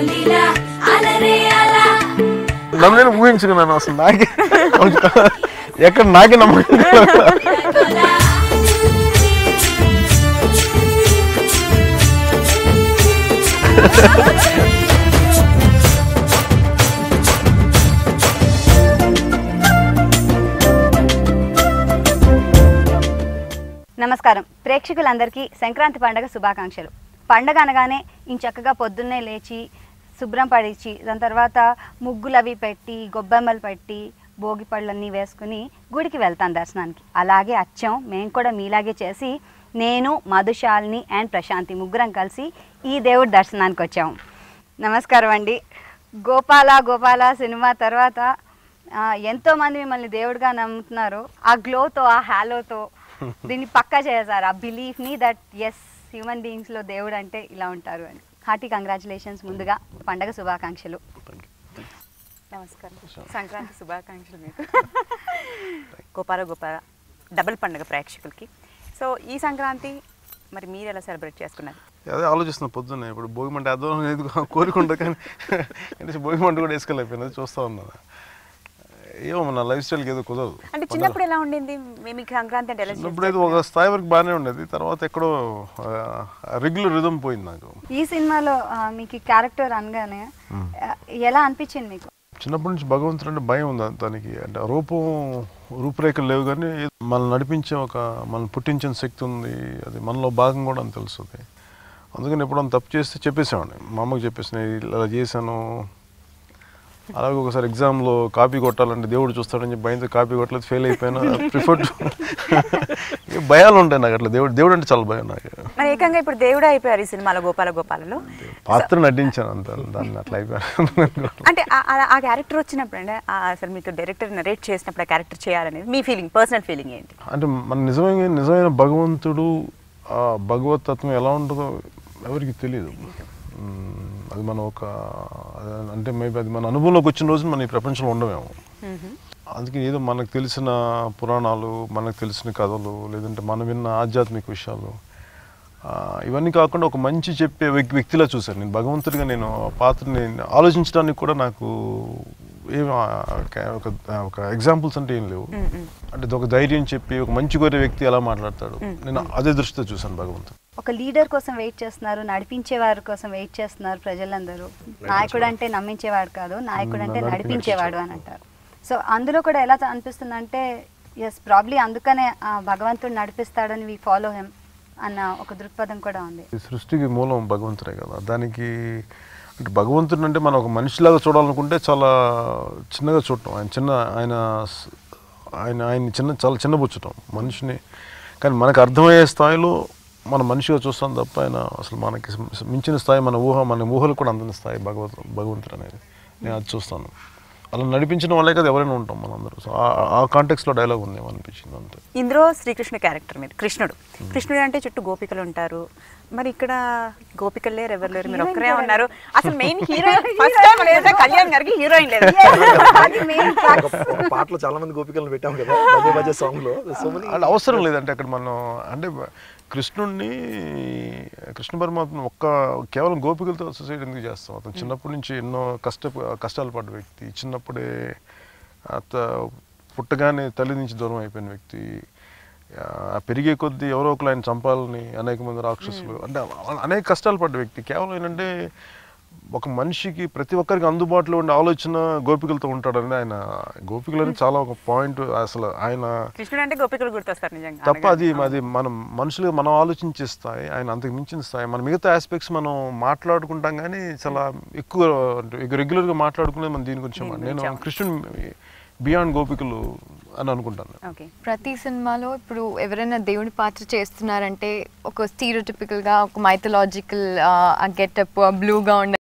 లీలా అలరే అలా నన్ను నేను ఊహించుకున్నాను అసలు నాకే ఎక్కడ నాకే నమ్మకం కొలా నమస్కారం ప్రేక్షకులందరికీ సంక్రాంతి పండగ శుభాకాంక్షలు పండగ అనగానే ఇంచక్కగా పొద్దున్నే లేచి శుభ్రం పడిచి దాని తర్వాత ముగ్గులు అవి పెట్టి గొబ్బెమ్మలు పెట్టి భోగి పళ్ళన్నీ వేసుకుని గుడికి వెళ్తాను దర్శనానికి అలాగే అచ్చం మేము కూడా మీలాగే చేసి నేను మధుశాలిని అండ్ ప్రశాంతి ముగ్గురం కలిసి ఈ దేవుడి దర్శనానికి వచ్చాము నమస్కారం అండి గోపాల గోపాల సినిమా తర్వాత ఆ, ఎంతో మంది మిమ్మల్ని దేవుడిగా నమ్ముతున్నారు ఆ గ్లోతో ఆ హ్యాలోతో దీన్ని పక్కా చేశారు ఆ బిలీఫ్ ని దట్ ఎస్ హ్యూమన్ బీయింగ్స్ లో దేవుడు అంటే ఇలా ఉంటారు అని హార్టీ కంగ్రాచులేషన్స్ ముందుగా పండగ శుభాకాంక్షలు నమస్కారం సంక్రాంతి శుభాకాంక్షలు మీకు గోపాల గోపాల డబుల్ పండుగ ప్రేక్షకులకి సో ఈ సంక్రాంతి మరి మీరు ఎలా సెలబ్రేట్ చేసుకున్నారు అదే ఆలోచిస్తున్నా పొద్దున్నే ఇప్పుడు భోగి మంట అర్థం లేదు కోరుకుంటా కానీ కనీసం భోగి మంట కూడా వేసుకోలేకపోయినది చూస్తా ఉన్నాను ఏమో మన లైఫ్ స్టైల్కి ఏదో కుదరదు అంటే చిన్నప్పుడు ఎలా ఉండింది మీ- మీకు సంక్రాంతి అంటే ఎలా చిన్నప్పుడు ఏదో ఒక స్థాయి వరకు బాగానే ఉండేది తర్వాత ఎక్కడో రెగ్యులర్ రిధం పోయింది నాకు ఈ సినిమాలో ఆ, మీకు క్యారెక్టర్ అనగానే ఆ, ఎలా అనిపించింది మీకు చిన్నప్పటి నుంచి భగవంతుడు అంటే భయం ఉంది దానికి అంటే ఆ రూపం రూపురేఖలు లేవు కానీ మనల్ని నడిపించే ఒక మనల్ని పుట్టించిన శక్తి ఉంది అది మనలో భాగం కూడా అని తెలుస్తుంది అందుకని ఎప్పుడన్నా తప్పు చేస్తే చెప్పేసేవాడిని మా అమ్మకి చెప్పేసి నేను ఇలా చేశాను అలాగే ఒకసారి ఎగ్జామ్లో కాపీ కొట్టాలంటే దేవుడు చూస్తాడని చెప్పి భయంతో కాపీ కొట్టలేదు ఫెయిల్ అయిపోయినా ప్రిఫర్ భయాలు ఉంటాయి నాకు అట్లా దేవుడు దేవుడు అంటే చాలా భయం నాకు మరి ఏకంగా ఇప్పుడు దేవుడే అయిపోయారు ఈ సినిమాలో గోపాల గోపాలలో పాత్ర నటించాను అంత దాన్ని అట్లా అయిపోయాను అంటే ఆ- ఆ- ఆ క్యారెక్టర్ వచ్చినప్పుడు అంటే ఆ అసలు మీకు డైరెక్టర్ నరేట్ చేసినప్పుడు ఆ క్యారెక్టర్ చేయాలనేది మీ ఫీలింగ్ పర్సనల్ ఫీలింగ్ ఏంటి అంటే మన నిజమైన నిజమైన భగవంతుడు ఆ భగవత్ తత్వం ఎలా ఉంటుందో ఎవరికి తెలియదు మ్మ్. అది మనం ఒక అదే- అంటే మేబీ అది మన అనుభవంలోకి వచ్చిన రోజు మనం ఈ ప్రపంచంలో ఉండమేమో అందుకే ఏదో మనకు తెలిసిన పురాణాలు మనకు తెలిసిన కథలు లేదంటే మనం విన్న ఆధ్యాత్మిక విషయాలు ఆ, ఇవన్నీ కాకుండా ఒక మంచి చెప్పే వ్యక్- వ్యక్తిలా చూశాను నేను భగవంతుడిగా నేను ఆ పాత్రని ఆలోచించడానికి కూడా నాకు ఏం ఆ, ఒక- ఒక ఒక ఎగ్జాంపుల్స్ అంటే ఏం లేవు అంటే ఇది ఒక ధైర్యం చెప్పి ఒక మంచి కోరే వ్యక్తి ఎలా మాట్లాడతాడు నేను అదే దృష్టితో చూశాను భగవంతుడు ఒక లీడర్ కోసం వెయిట్ చేస్తున్నారు నడిపించే వారి కోసం వెయిట్ చేస్తున్నారు ప్రజలందరూ నాయకుడు అంటే నమ్మించేవాడు కాదు నాయకుడు అంటే నడిపించేవాడు అని అంటారు సో అందులో కూడా ఎలా అనిపిస్తుంది అంటే ఎస్ ప్రాబ్లీ అందుకనే ఆ భగవంతుడు నడిపిస్తాడని వి ఫాలో హెమ్ అన్న ఒక దృక్పథం కూడా ఉంది ఈ సృష్టికి మూలం భగవంతుడే కదా దానికి అంటే భగవంతుడు అంటే మనం ఒక మనిషిలాగా చూడాలనుకుంటే చాలా చిన్నగా చూడటం ఆయన చిన్న ఆయన స- ఆయన ఆయన చిన్న చాలా చిన్నబుచ్చటం మనిషిని కానీ మనకు అర్థమయ్యే స్థాయిలో మన మనిషిగా చూస్తాం తప్ప ఆయన అసలు మనకి మించిన స్థాయి మన ఊహ మన ఊహలు కూడా అందని స్థాయి భగవత్ భగవంతుడు అనేది నేను అది చూస్తాను అలా నడిపించడం వల్లే కదా ఎవరైనా ఉంటాం మనందరూ సో ఆ- ఆ కాంటెక్స్లో డైలాగ్ ఉంది అనిపించింది అంతే ఇందులో శ్రీకృష్ణ క్యారెక్టర్ మీరు కృష్ణుడు కృష్ణుడు అంటే చుట్టూ గోపికలు ఉంటారు మరి ఇక్కడ గోపికలు లేరు ఎవరు లేరు మీరు ఒక్కరే ఉన్నారు అసలు మెయిన్ హీరోయిన్ ఫస్ట్ టైం లేదా కళ్యాణ్ గారికి హీరోయిన్ లేదు అది main ఒక ఒక పాటలో చాలా మంది గోపికలను పెట్టాం కదా మధ్య మధ్య సాంగ్ లో సో మెనీ అంటే అవసరం లేదంటే అక్కడ మనం అంటే కృష్ణుడిని కృష్ణ పరమాత్మ ఒక్క కేవలం గోపికలతో అసోసియేట్ ఎందుకు చేస్తాం అతను చిన్నప్పటి నుంచి ఎన్నో కష్ట కష్టాలు పడ్డ వ్యక్తి చిన్నప్పుడే అత పుట్టగానే తల్లి నుంచి దూరం అయిపోయిన వ్యక్తి ఆ పెరిగే కొద్దీ ఎవరో ఒకరు ఆయన చంపాలని అనేక మంది రాక్షసులు అంటే అనేక కష్టాలు పడ్డ వ్యక్తి కేవలం ఏంటంటే ఒక మనిషికి ప్రతి ఒక్కరికి అందుబాటులో ఉండే ఆలోచన గోపికలతో ఉంటాడని ఆయన గోపికలు అని చాలా ఒక పాయింట్ అసలు ఆయన కృష్ణుడు అంటే గోపికలు గుర్తొస్తారు నిజంగా తప్ప అది అది మనం మనుషులుగా మనం ఆలోచించే స్థాయి ఆయన అంతకు మించిన స్థాయి మన మిగతా ఆస్పెక్ట్స్ మనం మాట్లాడుకుంటాం కానీ చాలా ఎక్కువ అంటే రెగ్యులర్గా మాట్లాడుకునేది మనం దీని గురించి దీని నేను గురించి, కృష్ణుడు బియాండ్ గోపికలు అని అనుకుంటాను ఓకే ప్రతి సినిమాలో ఇప్పుడు ఎవరైనా దేవుడి పాత్ర చేస్తున్నారంటే ఒక స్టీరియోటిపికల్ గా ఒక మైథలాజికల్ ఆ గెటప్ బ్లూగా ఉండే